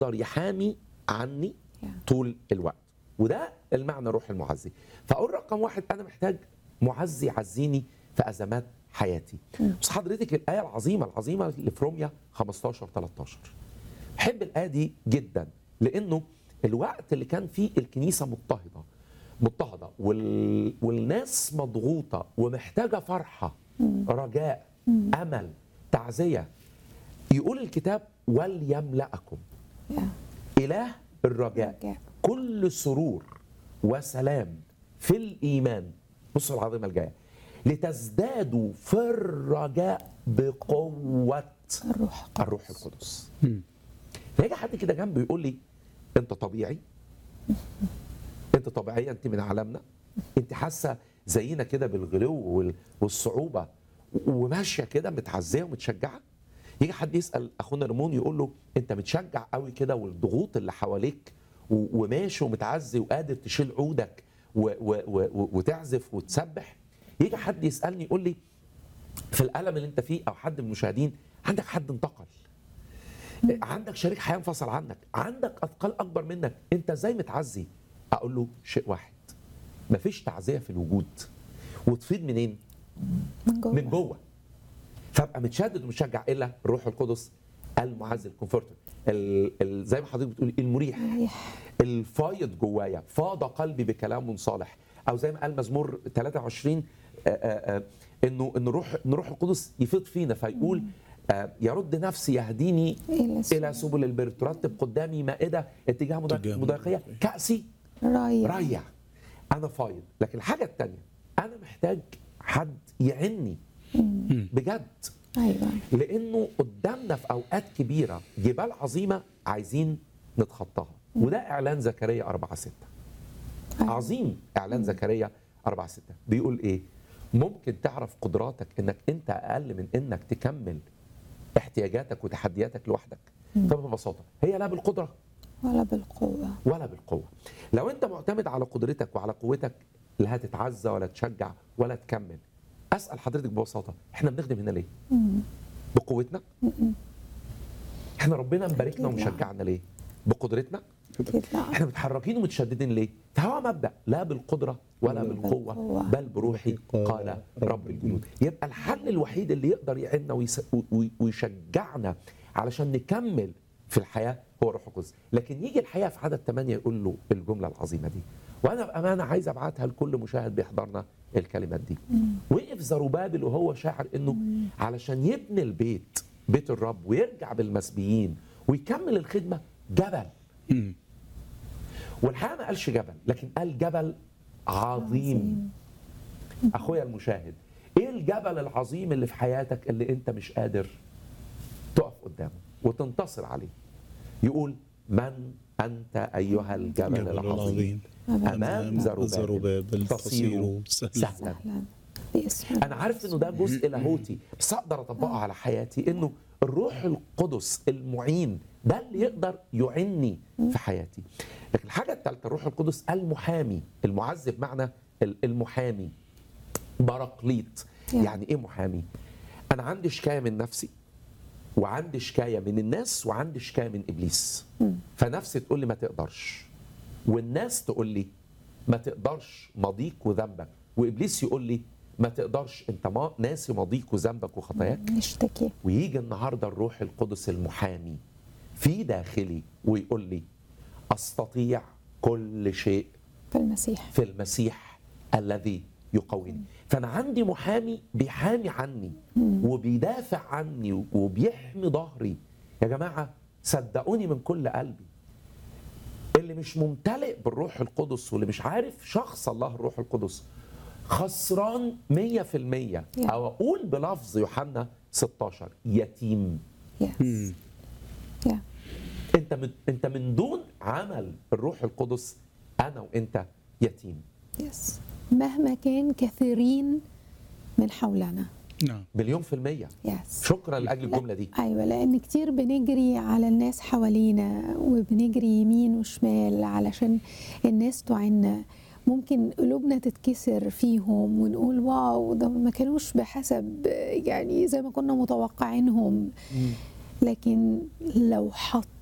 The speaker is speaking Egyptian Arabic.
يقدر يحامي عني Yeah. طول الوقت وده المعنى روح المعزي فاقول رقم واحد انا محتاج معزي يعزيني في ازمات حياتي بس حضرتك الايه العظيمه العظيمه اللي في روميا 15 13 بحب الايه دي جدا لانه الوقت اللي كان فيه الكنيسه مضطهده مضطهده وال... والناس مضغوطه ومحتاجه فرحه رجاء امل تعزيه يقول الكتاب وليملأكم يا إله الرجاء رجاء. كل سرور وسلام في الإيمان بصوا العظيمة الجاية لتزدادوا في الرجاء بقوة الروح القدس. الروح القدس فيجي حد كده جنبي يقول لي انت طبيعي انت طبيعيه انت من عالمنا انت حاسه زينا كده بالغلو وال- والصعوبه وماشيه كده متعزيه ومتشجعه يجي حد يسال اخونا ريمون يقول له انت متشجع قوي كده والضغوط اللي حواليك و- وماشي ومتعزي وقادر تشيل عودك و- و- و- وتعزف وتسبح يجي حد يسالني يقول لي في الالم اللي انت فيه او حد من المشاهدين عندك حد انتقل عندك شريك حياه انفصل عنك عندك اثقال اكبر منك انت ازاي متعزي اقول له شيء واحد مفيش تعزيه في الوجود وتفيض منين من جوه من جوه فابقى متشدد ومشجع الا الروح القدس المعزي الكونفورتر ال- ال- زي ما حضرتك بتقولي المريح مريح. الفايض جوايا فاض قلبي بكلام صالح او زي ما قال مزمور 23 آه، آه، آه، انه ان روح ان روح القدس يفيض فينا فيقول آه، يرد نفسي يهديني إلى سبل. الى سبل البر ترتب قدامي مائده اتجاه مضايق- اتجاه مضايقيه مضايقية. كاسي رايح ريع انا فايض لكن الحاجه الثانيه انا محتاج حد يعني بجد ايوه لانه قدامنا في اوقات كبيره جبال عظيمه عايزين نتخطاها وده اعلان زكريا 4 6 أيوة. عظيم اعلان زكريا 4 6 بيقول ايه ممكن تعرف قدراتك انك انت اقل من انك تكمل احتياجاتك وتحدياتك لوحدك فببساطه هي لا بالقدره ولا بالقوه ولا بالقوه لو انت معتمد على قدرتك وعلى قوتك لا هتتعزى ولا تشجع ولا تكمل اسال حضرتك ببساطه احنا بنخدم هنا ليه بقوتنا احنا ربنا مباركنا أكيد لا. ومشجعنا ليه بقدرتنا اكيد لا احنا متحركين ومتشددين ليه فهو مبدا لا بالقدره ولا بالقوه بالقوة. بل بروحي قال رب الجنود يبقى الحل الوحيد اللي يقدر يعيننا ويس- وي- ويشجعنا علشان نكمل في الحياه هو روح القدس لكن يجي الحقيقه في عدد 8 يقول له الجمله العظيمه دي وانا بامانه عايز ابعتها لكل مشاهد بيحضرنا الكلمات دي وقف زروبابل وهو شاعر انه علشان يبني البيت بيت الرب ويرجع بالمسبيين ويكمل الخدمه جبل والحقيقه ما قالش جبل لكن قال جبل عظيم اخويا المشاهد ايه الجبل العظيم اللي في حياتك اللي انت مش قادر تقف قدامه وتنتصر عليه يقول من انت ايها الجبل الجبل العظيم العظيم امام زروبابل زروبابل تصير تصير سهلا سهلا اهلا باسم انا عارف انه ده جزء لاهوتي بس اقدر اطبقه على حياتي انه الروح القدس المعين ده اللي يقدر يعني في حياتي لكن الحاجه الثالثه الروح القدس المحامي المعزي بمعنى ال- المحامي باراكليط يعني. يعني ايه محامي انا عندي شكايه من نفسي وعندي شكايه من الناس وعندي شكايه من ابليس فنفسي تقول لي ما تقدرش والناس تقول لي ما تقدرش ماضيك وذنبك وابليس يقول لي ما تقدرش انت ما ناسي ماضيك وذنبك وخطاياك نشتكي ويجي النهارده الروح القدس المحامي في داخلي ويقول لي استطيع كل شيء في المسيح في المسيح الذي يقويني فانا عندي محامي بيحامي عني وبيدافع عني وبيحمي ظهري يا جماعه صدقوني من كل قلبي اللي مش ممتلئ بالروح القدس واللي مش عارف شخص الله الروح القدس خسران 100% او اقول بلفظ يوحنا 16 يتيم يس يا انت من انت من دون عمل الروح القدس انا وانت يتيم يس مهما كان كثيرين من حولنا نعم مليون في المية يس شكرا لأجل الجملة دي ايوه لان كتير بنجري على الناس حوالينا وبنجري يمين وشمال علشان الناس تعنا ممكن قلوبنا تتكسر فيهم ونقول واو ده ما كانوش بحسب يعني زي ما كنا متوقعينهم لكن لو حط